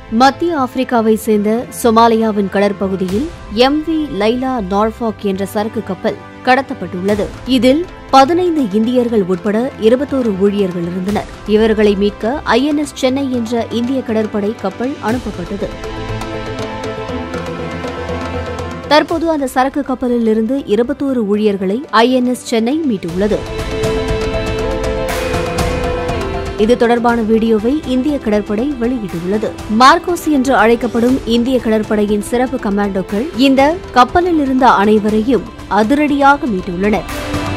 மத்திய ஆப்பிரிக்காவை சேர்ந்த சொமாலியாவின் கடற்பகுதியில் எம் வி லைலா நார்ஃபாக் என்ற சரக்கு கப்பல் கடத்தப்பட்டுள்ளது இதில் பதினைந்து இந்தியர்கள் உட்பட இருபத்தோரு ஊழியர்கள் இருந்தனர் இவர்களை மீட்க ஐஎன்எஸ் சென்னை என்ற இந்திய கடற்படை கப்பல் அனுப்பப்பட்டது தற்போது அந்த சரக்கு கப்பலில் இருந்து இருபத்தோரு ஊழியர்களை ஐஎன்எஸ் சென்னை மீட்டுள்ளது இது தொடர்பான வீடியோவை இந்திய கடற்படை வெளியிட்டுள்ளது மார்கோஸ் என்று அழைக்கப்படும் இந்திய கடற்படையின் சிறப்பு கமாண்டோக்கள் இந்த கப்பலில் இருந்த அனைவரையும் அதிரடியாக மீட்டுள்ளனர்